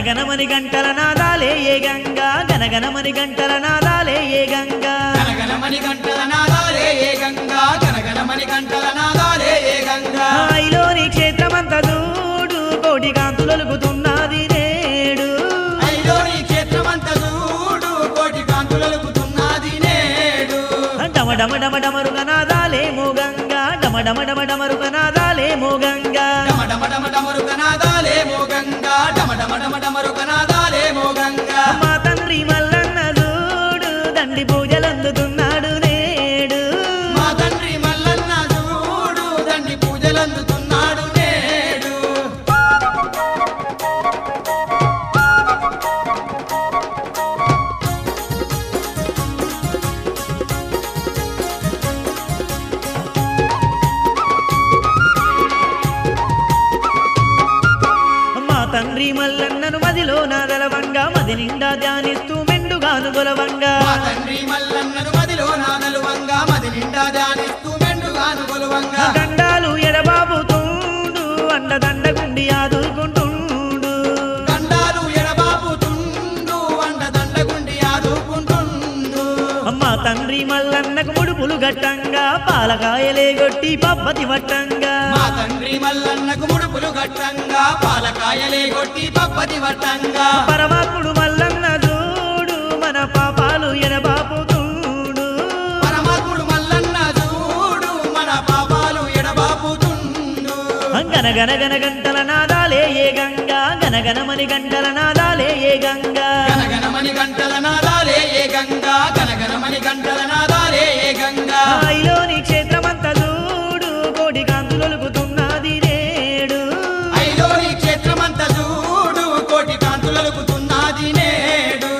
గనగనమని గంటల నాదాలే ఏ గంగా గనగనమని గంటల నాదాలే ఏ గంగా గనగనమని గంటల నాదాలే ఏ గంగా గనగనమని గంటల నాదాలే ఏ గంగా హాయిలోని క్షేత్రమంత చూడు కోటి కాంతులొలుగుతున్నది నేడు అయ్యో నీ క్షేత్రమంత చూడు కోటి కాంతులలుకుతున్నది నేడు డమ డమ డమ డమరుగ నాదాలే మోగంగా డమ డమ డమ డమరుగ నాదాలే మోగంగా డమ డమ డమ డమరుక నాదాలే మో గంగా డమ డమ డమ డమరుక నాదాలే మో గంగా మా తండ్రి మల్లన్న చూడు దండి పూజలందుతున్నాడు నేడు మా తండ్రి మల్లన్న చూడు దండి పూజలందుతున్నాడు నేడు మా తండ్రి మల్లన్నను మదిలో నాదలవంగా మది నిండా ధ్యానిస్తూ మెండుగాను గొలవంగా మా తండ్రి మల్లన్నను మదిలో నాదలు వంగా మది నిండా ధ్యానిస్తూ మెండుగాను కొలువంగా గండాలు ఎడబాబుతుండు అండదండగుండి ఆదుకుంటుండు కండాలు ఎడబాపుతుండు అండ దండగుండి ఆదుకుంటుండు మా తండ్రి మల్లన్నకు ముడుపులు గట్టంగా పాలకాయలే గొట్టి పబ్బతి వట్టంగా మా తండ్రి మల్లన్నకు ముడుపులు గట్టంగా పాలకాయలే కొట్టి పప్పది వట్టంగా పరమాత్ముడు మల్లన్న చూడు మన పాపాలు ఎడబాపుతుండు పరమాత్ముడు మల్లన్న చూడు మన పాపాలు ఎడబాపుతుండు గనగన గన గంటల నాదాలే ఏ గంగా గనగనమని గంటల నాదాలే ఏ గంగా గనగనమని గంటల నాదాలే ఏ గంగా గనగనమని గంటల నాదాలే ఏ గంగా హాయిలోని క్షేత్రమంత చూడు కోడి కాంతులొలుకుతున్నది నేడు ఐలో నీ క్షేత్రమంత చూడు కోటి కాంతులలుకుతున్నది నేడు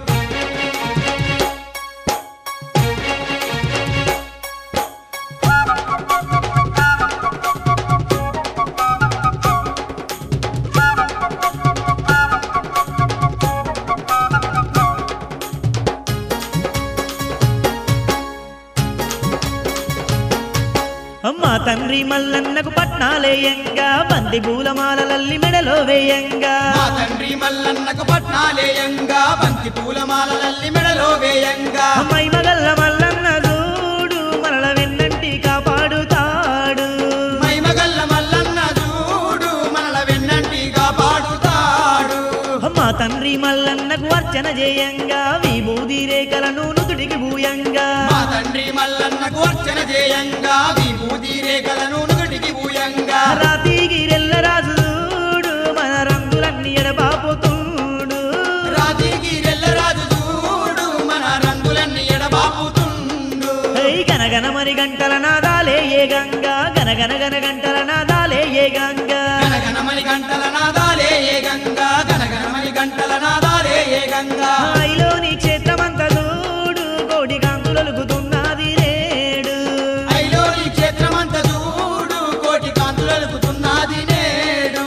అమ్మ తండ్రి మల్లన్నకు పట్నాలేయంగా బంది పూలమాలలల్లి మెడలో వేయంగా మా తండ్రి మల్లన్నకు పట్నాలేయంగా బంతి పూలమాలలల్లి మెడలో వేయంగా అమ్మాయి మగల్ల మల్లన్న చూడు మనల వెన్నంటి కాపాడుతాడు మైమగల్ల మల్లన్న చూడు మనల వెన్నంటిగా పాడుతాడు అమ్మ తండ్రి మల్లన్నకు అర్చన చేయంగా విభూది రేఖలను నుదుటికి భూయంగా మా తండ్రి మల్లన్నకు అర్చన చేయంగా విభూతి రేఖలను నుదుటికి భూయంగా రాతికి రెల్లరాజు చూడు మన రంగులన్నీ ఎడబాపుతుండు రాతికి రెల్లరాజు చూడు మన రంగులన్నీ ఎడబాపుతుండు హై గనగన మరి గంటల నాదాలే ఏ గంగా గనగన గన గంటల నాదాలే ఏ గంగా గనగనమని గంటల నాదాలే ఏ గంగా గనగనమని గంటల నాదాలే ఏ గంగా హాయిలోని క్షేత్రమంత చూడు కోటి కాంతులొలుకుతున్నది నేడు ఐలో నీ క్షేత్రమంత చూడు కోటి కాంతులలుకుతున్నది నేడు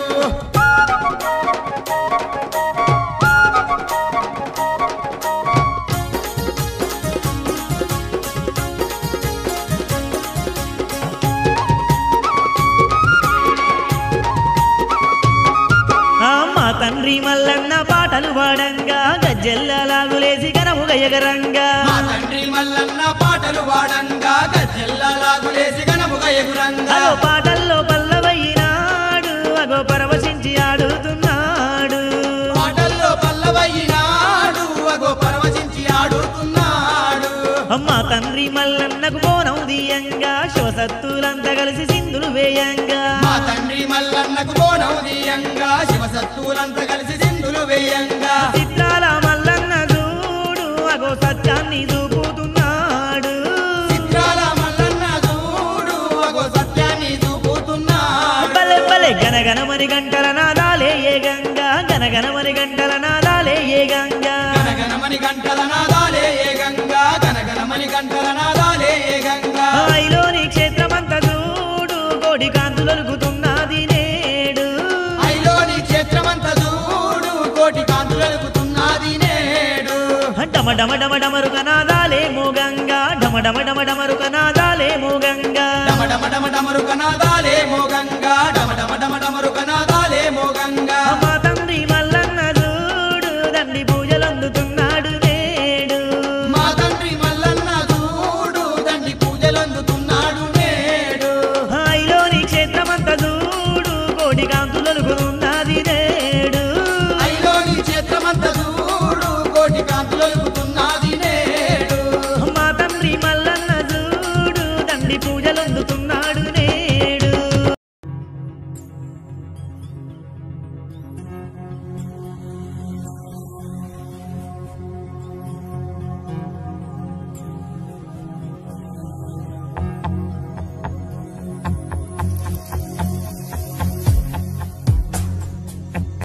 ఆ మా తండ్రి మల్లన్న పాటలు పాడంగా గజ్జెల్లలాగులేసి గనముగ ఎగరంగా మా తండ్రి మల్లన్న పాటలు వాడంగా గజ్జెల్లలాగులేసి గనముగ ఎగురంగా అగో పాటల్లో పల్లవైనాడు అగో పరవశించి ఆడుతున్నాడు పాటల్లో పల్లవయ్యినాడు అగో పరవశించి ఆడుతున్నాడు అమ్మ తండ్రి మల్లన్నకు బోనం దీయంగా శివసత్తులంతా కలిసి సింధులు వేయంగా మా తండ్రి మల్లన్నకు బోనం దీయంగా శివసత్తులంతా కలిసి సింధులు వేయంగా చిత్రాల మల్లన్న చూడు అగో సత్యాన్ని చూపుతున్నాడు చిత్రాల మల్లన్న చూడు అగో సత్యాన్ని చూపుతున్నాడు బలే బలే గనగనమని గంటల నాదాలే ఏ గంగా గనగనమని గంటల నాదాలే ఏ గంగా గనగనమని గంటల నాదాలే ఏ గంగా గనగనమని గంటల నాదాలే ఏ గంగా హాయిలోని క్షేత్రమంత చూడు కోడి కాంతులొలుకుతున్నది నేడు ఐలో నీ క్షేత్రమంత చూడు కోటి కాంతులలుకుతున్నది నేడు డమ డమ డమ డమరుక నాదాలే మోగంగా డమ డమ డమ డమరుక నాదాలే మోగంగా డమ డమ డమ డమరుక నాదాలే మోగంగా డమ డమ డమ డమరుక నాదాలే మోగంగా మా తండ్రి మల్లన్న చూడు చల్లుతున్నా